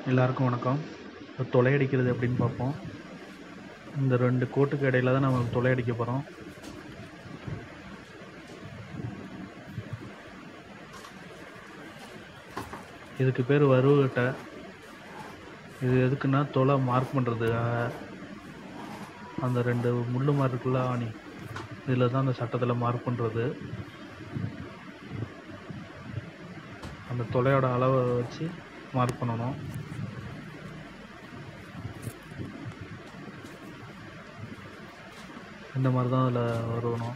எல்லாருக்கும் வணக்கம் இப்போ துளை அடிக்கிறது எப்படின்னு பார்ப்போம் இந்த ரெண்டு கோட்டுக்கு இடையில தான் நம்ம துளை அடிக்க போகிறோம் இதுக்கு பேர் வருவகட்டை இது எதுக்குன்னா துளை மார்க் பண்ணுறதுக்காக அந்த ரெண்டு முள்ளு மாதிரி இருக்குல்ல ஆணி இதில் தான் அந்த சட்டத்தில் மார்க் பண்ணுறது அந்த துளையோட அளவை வச்சு மார்க் பண்ணணும் இந்த மாதிரி தான் அதில் வருவணும்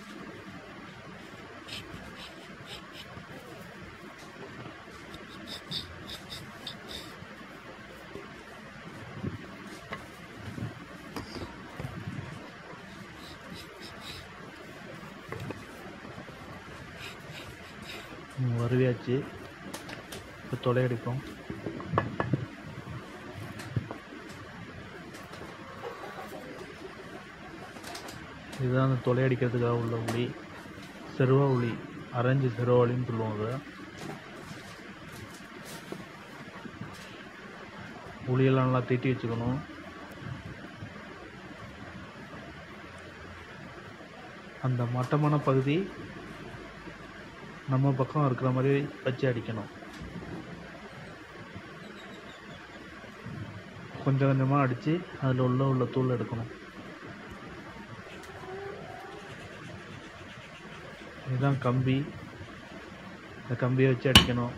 ம், வருவியாச்சு இப்போ துளை அடிப்போம் இதுதான் அந்த துளை அடிக்கிறதுக்காக உள்ள உளி செருவா உளி அரைஞ்சு செருவாளின்னு சொல்லுவாங்க உளியெல்லாம் நல்லா தீட்டி வச்சுக்கணும் அந்த மட்டமான பகுதி நம்ம பக்கம் இருக்கிற மாதிரி வச்சு அடிக்கணும் கொஞ்சம் கொஞ்சமாக அடித்து அதில் உள்ள உள்ள தூள் எடுக்கணும் இதுதான் கம்பி இந்த கம்பியை வச்சு அடிக்கணும்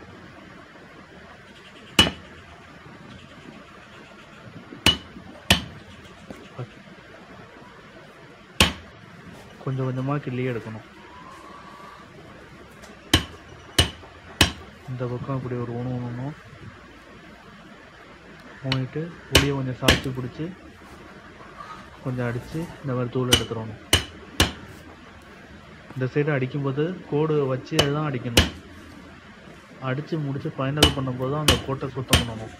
கொஞ்சம் கொஞ்சமாக கிள்ளி எடுக்கணும் இந்த பக்கம் இப்படி ஒரு ஊனு ஊனணும் ஊனிட்டு புளியை கொஞ்சம் சாய்ச்சி பிடிச்சி கொஞ்சம் அடித்து இந்த மாதிரி தூள் எடுத்துடணும் இந்த சைடு அடிக்கும்போது கோடு வச்சு தான் அடிக்கணும் அடித்து முடித்து ஃபைனல் பண்ணும்போது தான் அந்த கோட்டை சுத்தம் பண்ணணும்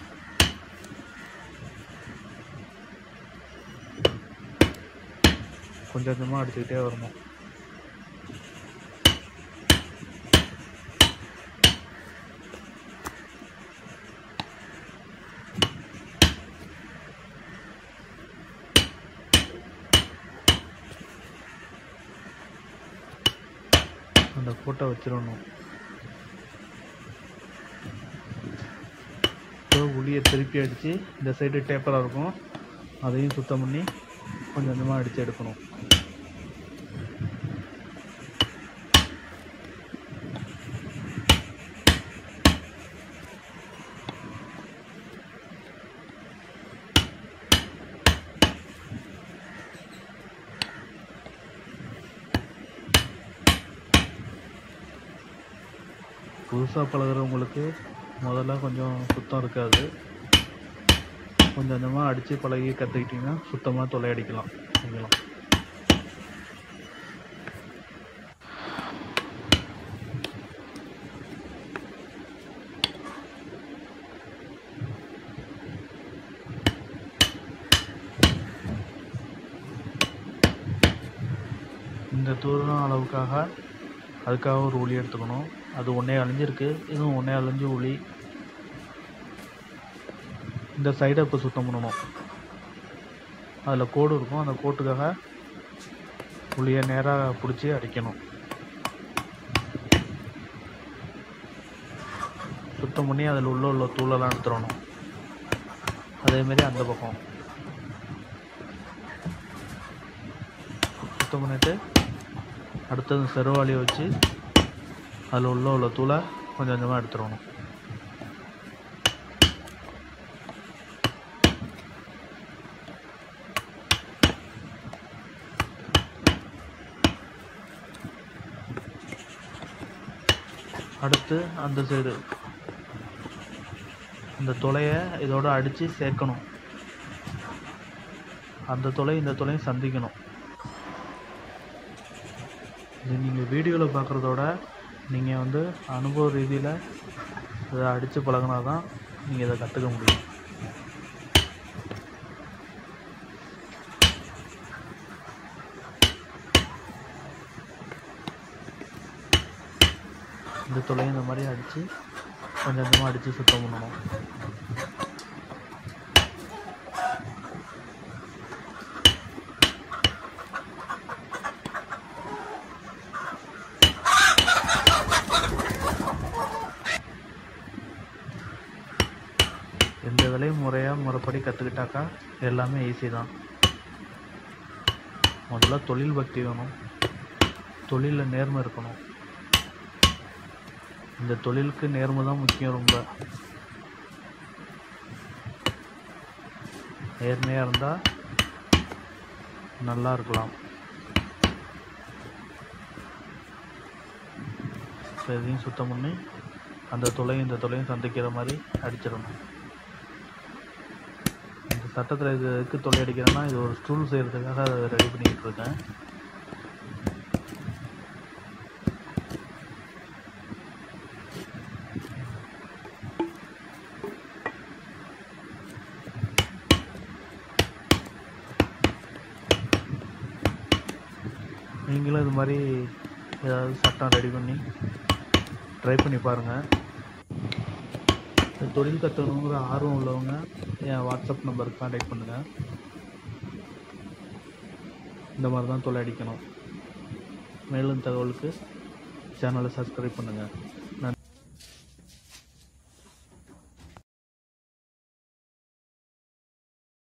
கொஞ்சம் கொஞ்சமாக அடிச்சுக்கிட்டே வரணும் அந்த கோட்டை வச்சிடணும் இப்போ உளியை திருப்பி அடித்து இந்த சைடு டேப்பராக இருக்கும் அதையும் சுத்தம் பண்ணி கொஞ்சம் கொஞ்சமாக அடித்து எடுக்கணும் புதுசாக பழகுறவங்களுக்கு முதல்ல கொஞ்சம் சுத்தம் இருக்காது கொஞ்சம் கொஞ்சமாக அடித்து பழகி கற்றுக்கிட்டிங்கன்னா சுத்தமாக தொலை அடிக்கலாம் அடிக்கலாம் இந்த தூரம் அளவுக்காக அதுக்காக ஒரு உளி எடுத்துக்கணும் அது ஒன்றே அழிஞ்சிருக்கு இதுவும் ஒன்றே அழிஞ்சு உளி இந்த சைடை இப்போ சுத்தம் பண்ணணும் அதில் கோடு இருக்கும் அந்த கோட்டுக்காக உளியை நேராக பிடிச்சி அடிக்கணும் சுத்தம் பண்ணி அதில் உள்ள உள்ள தூளெல்லாம் எடுத்துடணும் அதேமாரி அந்த பக்கம் சுத்தம் பண்ணிவிட்டு அடுத்தது செருவாளியை வச்சு அதில் உள்ள உள்ள தூளை கொஞ்சம் கொஞ்சமாக எடுத்துடணும் அடுத்து அந்த சைடு அந்த துளையை இதோட அடித்து சேர்க்கணும் அந்த துளை இந்த துளையும் சந்திக்கணும் இது நீங்கள் வீடியோவில் பார்க்குறதோட நீங்கள் வந்து அனுபவ ரீதியில் இதை அடித்து பழகினா தான் நீங்கள் இதை கற்றுக்க முடியும் இந்த துளையும் இந்த மாதிரி அடித்து கொஞ்சம் கொஞ்சமாக அடித்து சுத்தம் பண்ணணும் எந்த வேலையும் முறையாக முறைப்படி கற்றுக்கிட்டாக்கா எல்லாமே ஈஸி தான் முதல்ல தொழில் பக்தி வேணும் தொழிலில் நேர்மை இருக்கணும் இந்த தொழிலுக்கு நேர்மை தான் முக்கியம் ரொம்ப நேர்மையாக இருந்தால் நல்லா இருக்கலாம் இப்போ இதையும் சுத்தம் பண்ணி அந்த துளையும் இந்த துளையும் சந்திக்கிற மாதிரி அடிச்சிடணும் இந்த சட்டத்தில் இது எதுக்கு தொலை அடிக்கிறேன்னா இது ஒரு ஸ்டூல் செய்கிறதுக்காக அதை ரெடி பண்ணிக்கிட்டு இருக்கேன் நீங்களும் இது மாதிரி ஏதாவது சட்டம் ரெடி பண்ணி ட்ரை பண்ணி பாருங்கள் இந்த தொழில் கற்றுக்கணுங்கிற ஆர்வம் உள்ளவங்க என் வாட்ஸ்அப் நம்பருக்கு கான்டாக்ட் பண்ணுங்கள் இந்த மாதிரி தான் தொலை அடிக்கணும் மேலும் தகவலுக்கு சேனலை சப்ஸ்கிரைப் பண்ணுங்கள்